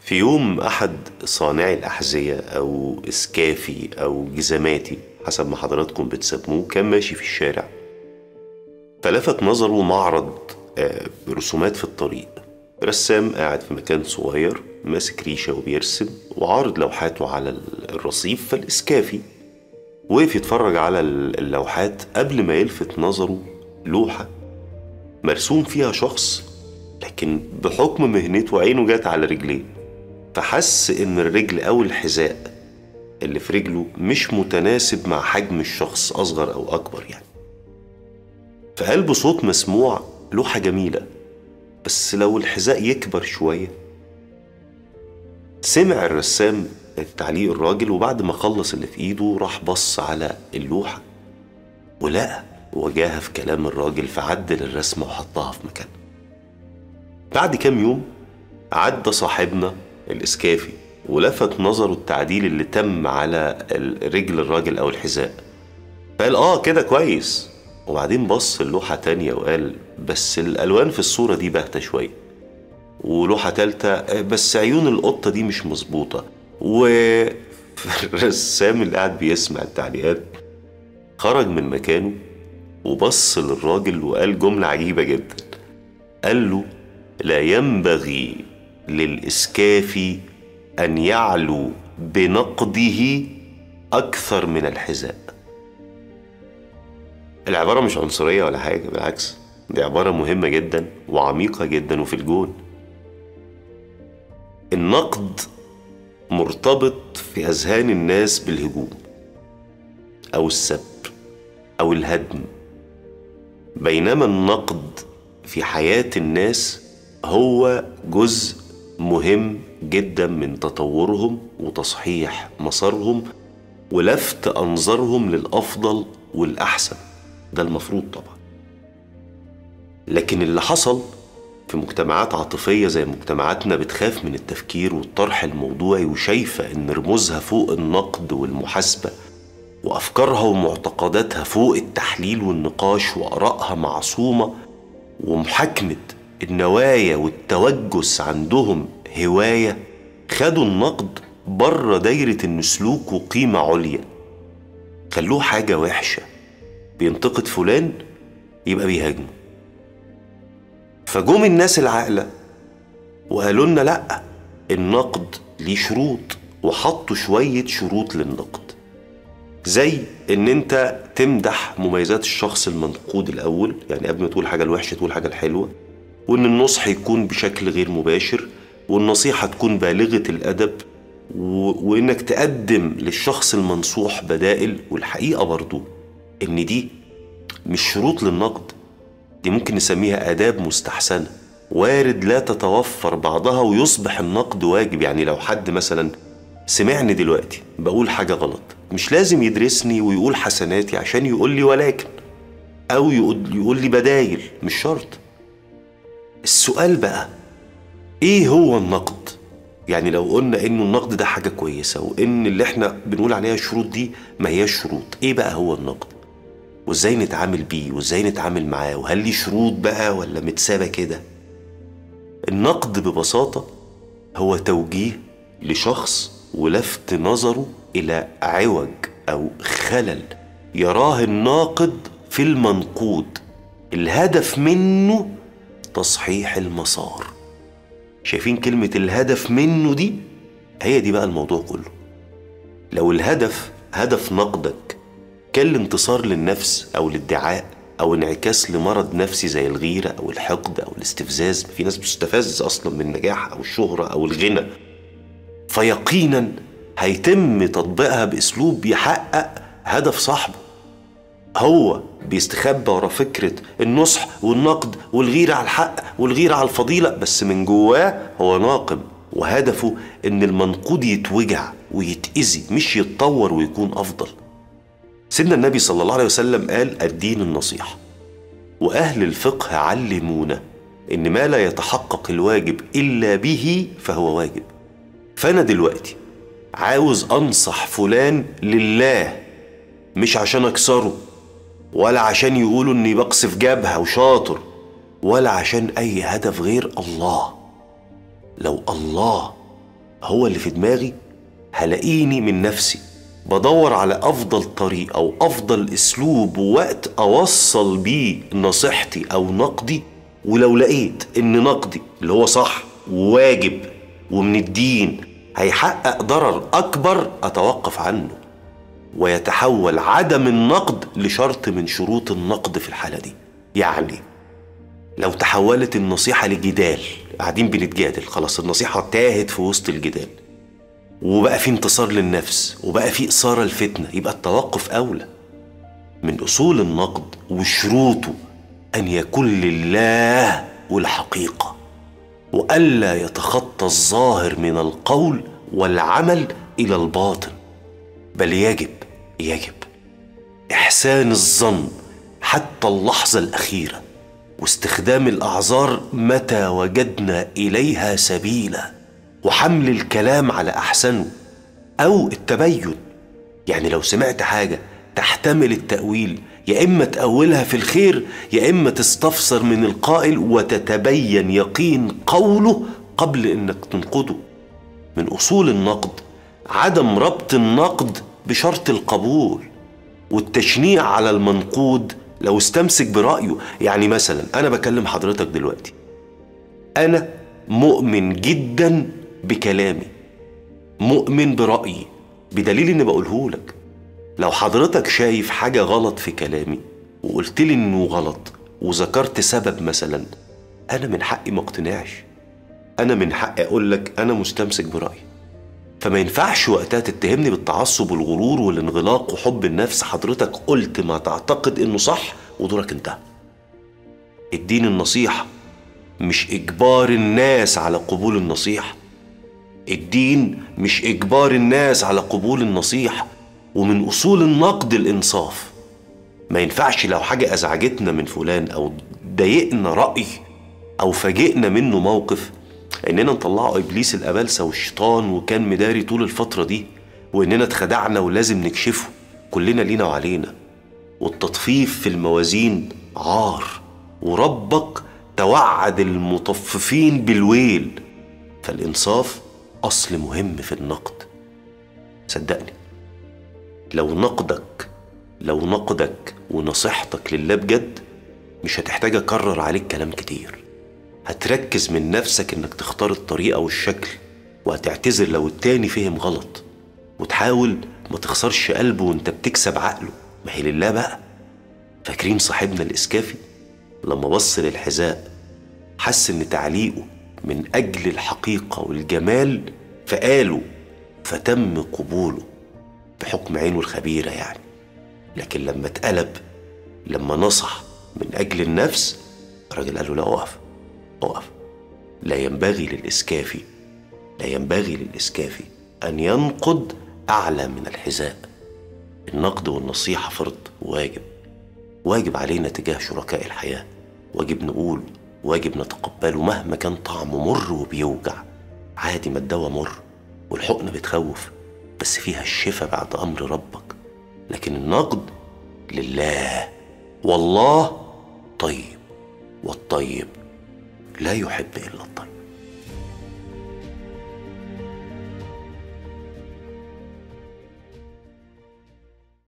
في يوم أحد صانعي الأحذية أو إسكافي أو جزماتي حسب ما حضراتكم بتسموه كان ماشي في الشارع فلفت نظره معرض آه، رسومات في الطريق رسام قاعد في مكان صغير ماسك ريشة وبيرسم وعارض لوحاته على الرصيف فالإسكافي وقف يتفرج على اللوحات قبل ما يلفت نظره لوحة مرسوم فيها شخص لكن بحكم مهنته عينه جت على رجليه فحس إن الرجل أو الحذاء اللي في رجله مش متناسب مع حجم الشخص أصغر أو أكبر يعني فقال بصوت مسموع لوحة جميلة بس لو الحذاء يكبر شوية سمع الرسام تعليق الراجل وبعد ما خلص اللي في ايده راح بص على اللوحة ولقى وجاهه في كلام الراجل فعدل الرسمة وحطها في مكانها بعد كام يوم عدى صاحبنا الإسكافي ولفت نظره التعديل اللي تم على رجل الراجل أو الحذاء فقال آه كده كويس وبعدين بص اللوحة تانية وقال بس الألوان في الصورة دي باهتة شوية ولوحة تالتة بس عيون القطة دي مش مظبوطة والرسام اللي قاعد بيسمع التعليقات خرج من مكانه وبص للراجل وقال جملة عجيبة جدا قال له لا ينبغي للإسكاف أن يعلو بنقده أكثر من الحذاء العبارة مش عنصرية ولا حاجة بالعكس دي عبارة مهمة جدا وعميقة جدا وفي الجون النقد مرتبط في أذهان الناس بالهجوم أو السب أو الهدم بينما النقد في حياة الناس هو جزء مهم جدا من تطورهم وتصحيح مسارهم ولفت أنظارهم للأفضل والأحسن ده المفروض طبعا لكن اللي حصل في مجتمعات عاطفية زي مجتمعاتنا بتخاف من التفكير والطرح الموضوعي وشايفة إن رموزها فوق النقد والمحاسبة وأفكارها ومعتقداتها فوق التحليل والنقاش وآرائها معصومة ومحاكمة النوايا والتوجس عندهم هواية خدوا النقد بره دايرة إن سلوكه قيمة عليا خلوه حاجة وحشة بينتقد فلان يبقى بيهاجمه فجم الناس العاقلة وقالوا لنا لأ النقد ليه شروط وحطوا شوية شروط للنقد زي ان انت تمدح مميزات الشخص المنقود الاول يعني قبل ما تقول حاجه الوحشه تقول حاجه الحلوه وان النصح يكون بشكل غير مباشر والنصيحه تكون بالغه الادب و... وانك تقدم للشخص المنصوح بدائل والحقيقه برضو ان دي مش شروط للنقد دي ممكن نسميها آداب مستحسنة وارد لا تتوفر بعضها ويصبح النقد واجب يعني لو حد مثلا سمعني دلوقتي بقول حاجة غلط مش لازم يدرسني ويقول حسناتي عشان يقول لي ولكن أو يقول, يقول لي بدايل مش شرط السؤال بقى إيه هو النقد؟ يعني لو قلنا إنه النقد ده حاجة كويسة وإن اللي إحنا بنقول عليها الشروط دي ما هياش شروط إيه بقى هو النقد؟ وازاي نتعامل بيه وازاي نتعامل معاه وهل ليه شروط بقى ولا متسابة كده النقد ببساطة هو توجيه لشخص ولفت نظره إلى عوج أو خلل يراه الناقد في المنقود الهدف منه تصحيح المسار شايفين كلمة الهدف منه دي هي دي بقى الموضوع كله لو الهدف هدف نقدك كان الانتصار للنفس أو الادعاء أو انعكاس لمرض نفسي زي الغيرة أو الحقد أو الاستفزاز في ناس بتستفز أصلا من النجاح أو الشهرة أو الغنى فيقينا هيتم تطبيقها بأسلوب يحقق هدف صاحبه هو بيستخبى ورا فكرة النصح والنقد والغيرة على الحق والغيرة على الفضيلة بس من جواه هو ناقم وهدفه إن المنقود يتوجع ويتأذي مش يتطور ويكون أفضل سيدنا النبي صلى الله عليه وسلم قال الدين النصيحة وأهل الفقه علمونا إن ما لا يتحقق الواجب إلا به فهو واجب فأنا دلوقتي عاوز أنصح فلان لله مش عشان أكسره ولا عشان يقولوا إني بقصف جبهة وشاطر ولا عشان أي هدف غير الله لو الله هو اللي في دماغي هلاقيني من نفسي بدور على افضل طريقه او افضل اسلوب ووقت اوصل بيه نصيحتي او نقدي ولو لقيت ان نقدي اللي هو صح وواجب ومن الدين هيحقق ضرر اكبر اتوقف عنه ويتحول عدم النقد لشرط من شروط النقد في الحاله دي يعني لو تحولت النصيحه لجدال قاعدين بنتجادل خلاص النصيحه تاهت في وسط الجدال وبقى في انتصار للنفس وبقى في إثارة الفتنة يبقى التوقف أولى من أصول النقد وشروطه أن يكون لله والحقيقة وألا يتخطى الظاهر من القول والعمل إلى الباطن بل يجب يجب إحسان الظن حتى اللحظة الأخيرة واستخدام الأعذار متى وجدنا إليها سبيلا وحمل الكلام على أحسنه أو التبين يعني لو سمعت حاجة تحتمل التأويل يا إما تأولها في الخير يا إما تستفسر من القائل وتتبين يقين قوله قبل إنك تنقده من أصول النقد عدم ربط النقد بشرط القبول والتشنيع على المنقود لو استمسك برأيه يعني مثلا أنا بكلم حضرتك دلوقتي أنا مؤمن جدا بكلامي مؤمن برأيي بدليل إني بقوله لك لو حضرتك شايف حاجة غلط في كلامي وقلت لي إنه غلط وذكرت سبب مثلا أنا من حقي ما اقتنعش أنا من حقي أقول لك أنا مستمسك برأيي فما ينفعش وقتها تتهمني بالتعصب والغرور والانغلاق وحب النفس حضرتك قلت ما تعتقد انه صح ودورك انتهى الدين النصيحة مش إجبار الناس على قبول النصيحة الدين مش إجبار الناس على قبول النصيحة ومن أصول النقد الإنصاف ما ينفعش لو حاجة أزعجتنا من فلان أو ضايقنا رأي أو فاجئنا منه موقف إننا نطلعه إبليس الأبلسة والشيطان وكان مداري طول الفترة دي وإننا اتخدعنا ولازم نكشفه كلنا لينا وعلينا والتطفيف في الموازين عار وربك توعد المطففين بالويل فالإنصاف أصل مهم في النقد صدقني لو نقدك لو نقدك ونصيحتك لله بجد مش هتحتاج أكرر عليك كلام كتير هتركز من نفسك إنك تختار الطريقة والشكل وهتعتذر لو التاني فهم غلط وتحاول ما تخسرش قلبه وانت بتكسب عقله ما هي لله بقى فاكرين صاحبنا الإسكافي لما بص للحذاء حس إن تعليقه من أجل الحقيقة والجمال فقالوا فتم قبوله بحكم عينه الخبيرة يعني لكن لما اتقلب لما نصح من أجل النفس الراجل قال له لا أقف أقف لا ينبغي للإسكافي لا ينبغي للإسكافي أن ينقد أعلى من الحذاء النقد والنصيحة فرض واجب واجب علينا تجاه شركاء الحياة واجب نقول واجب نتقبله مهما كان طعمه مر وبيوجع عادي ما الدواء مر والحقن بتخوف بس فيها الشفاء بعد أمر ربك لكن النقد لله والله طيب والطيب لا يحب إلا الطيب